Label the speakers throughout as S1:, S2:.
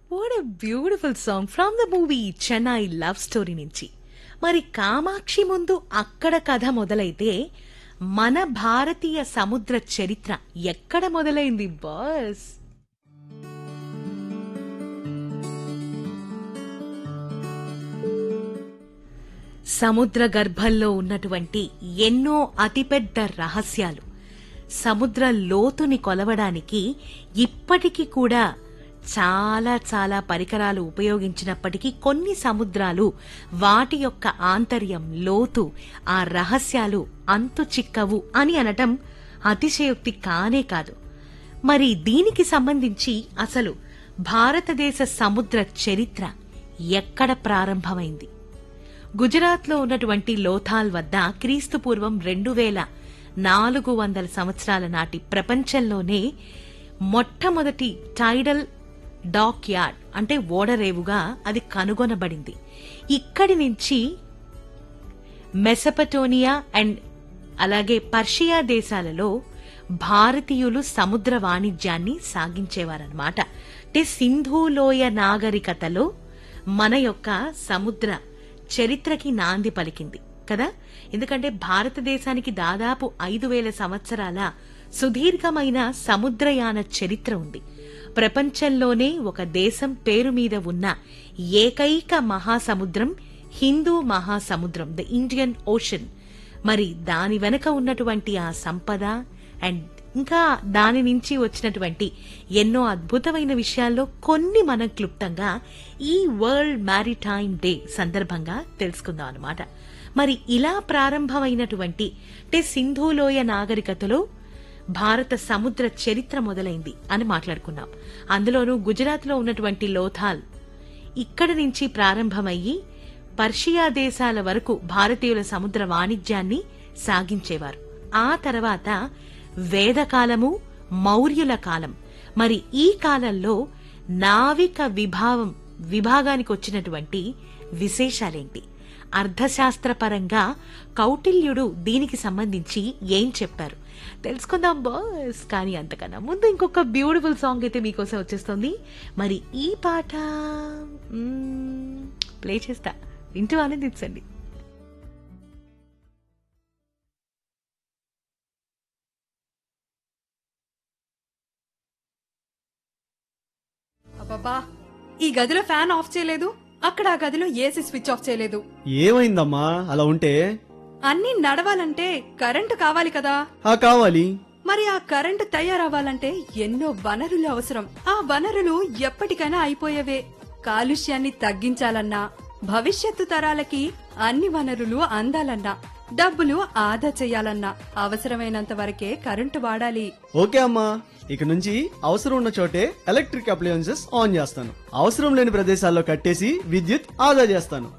S1: What a beautiful song from the movie Chennai love story నుంచి మరి కామాక్షి ముందు అక్కడ కథ మొదలైతే మన భారతీయ సముద్ర చరిత్ర ఎక్కడ మొదలైంది బాస్ సముద్ర గర్భంలో ఉన్నటువంటి ఎన్నో అతిపెద్ద రహస్యాలు సముద్ర లోతుని కొలవడానికి ఇప్పటికీ కూడా చాలా చాలా పరికరాలు ఉపయోగించినప్పటికీ కొన్ని సముద్రాలు వాటి యొక్క ఆంతర్యం లోతు ఆ రహస్యాలు అంతు చిక్కవు అని అనటం అతిశయోక్తి కానే కాదు మరి దీనికి సంబంధించి అసలు భారతదేశ సముద్ర చరిత్ర ఎక్కడ ప్రారంభమైంది గుజరాత్లో ఉన్నటువంటి లోథాల్ వద్ద క్రీస్తు పూర్వం రెండు వేల నాలుగు వందల సంవత్సరాల నాటి ప్రపంచంలోనే మొట్టమొదటి టైడల్ డాక్ యార్డ్ అంటే ఓడరేవుగా అది కనుగొనబడింది ఇక్కడి నుంచి మెసపటోనియా అండ్ అలాగే పర్షియా దేశాలలో భారతీయులు సముద్ర వాణిజ్యాన్ని సాగించేవారన్నమాట అంటే సింధులోయ నాగరికతలో మన యొక్క సముద్ర చరిత్రకి నాంది పలికింది కదా ఎందుకంటే భారతదేశానికి దాదాపు ఐదు వేల సంవత్సరాల సుదీర్ఘమైన సముద్రయాన చరిత్ర ఉంది ప్రపంచంలోనే ఒక దేశం పేరు మీద ఉన్న ఏకైక మహాసముద్రం హిందూ మహాసముద్రం ద ఇండియన్ ఓషన్ మరి దాని వెనక ఉన్నటువంటి ఆ సంపద అండ్ ఇంకా దాని నుంచి వచ్చినటువంటి ఎన్నో అద్భుతమైన విషయాల్లో కొన్ని మనం క్లుప్తంగా ఈ వరల్డ్ మ్యారిటైమ్ డే సందర్భంగా తెలుసుకుందాం అనమాట మరి ఇలా ప్రారంభమైనటువంటి అంటే సింధులోయ నాగరికతలో భారత సముద్ర చరిత్ర మొదలైంది అని మాట్లాడుకున్నాం అందులోనూ గుజరాత్లో ఉన్నటువంటి లోథాల్ ఇక్కడి నుంచి ప్రారంభమయ్యి పర్షియా దేశాల వరకు భారతీయుల సముద్ర వాణిజ్యాన్ని సాగించేవారు ఆ తర్వాత వేదకాలము మౌర్యుల కాలం మరి ఈ కాలంలో నావిక విభావం విభాగానికి వచ్చినటువంటి విశేషాలేంటి అర్థశాస్త్రపరంగా కౌటిల్యుడు దీనికి సంబంధించి ఏం చెప్పారు తెలుసుకుందాం బాస్ కానీ అంతకన్నా ముందు ఇంకొక బ్యూటిఫుల్ సాంగ్ అయితే మీకోసం వచ్చేస్తుంది మరి ఈ పాట ప్లే చేస్తా వింటూ ఆనందించండి
S2: అబ్బబ్బా ఈ గదిలో ఫ్యాన్ ఆఫ్ చేయలేదు అక్కడ ఆ గదిలో ఏసీ స్విచ్ ఆఫ్ చేయలేదు
S3: ఏమైందమ్మా అలా ఉంటే
S2: అన్నీ నడవాలంటే కరెంటు కావాలి కదా
S3: ఆ కావాలి
S2: మరి ఆ కరెంటు తయారవ్వాలంటే ఎన్నో వనరులు అవసరం ఆ వనరులు ఎప్పటికైనా అయిపోయేవే కాలుష్యాన్ని తగ్గించాలన్నా భవిష్యత్తు తరాలకి అన్ని వనరులు అందాలన్నా డబ్బులు ఆదా చేయాలన్నా అవసరమైనంత వరకే కరెంటు వాడాలి
S3: ఓకే అమ్మా ఇక నుంచి అవసరం ఉన్న చోటే ఎలక్ట్రిక్ అప్లయన్సెస్ ఆన్ చేస్తాను అవసరం లేని ప్రదేశాల్లో కట్టేసి విద్యుత్ ఆదా చేస్తాను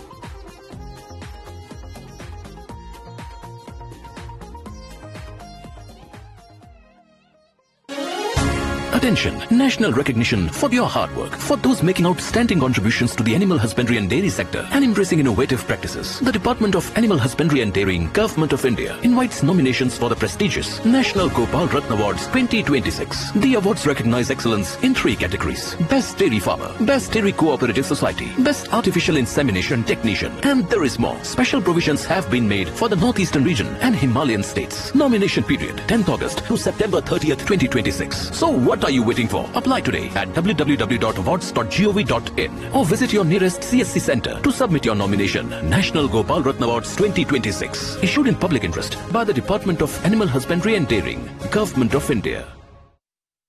S4: Attention! National recognition for your hard work. For those making outstanding contributions to the animal husbandry and dairy sector and embracing innovative practices, the Department of Animal Husbandry and Dairying, Government of India invites nominations for the prestigious National Gopal Ratna Awards 2026. The awards recognize excellence in three categories. Best Dairy Farmer, Best Dairy Cooperative Society, Best Artificial Insemination Technician, and there is more. Special provisions have been made for the Northeastern region and Himalayan states. Nomination period 10th August to September 30th, 2026. So what are you waiting for? Apply today at www.awards.gov.in or visit your nearest CSC center to submit your nomination. National Gopal Ratna Awards 2026. Issued in public interest by the Department of Animal Husbandry and Dairying, Government of India.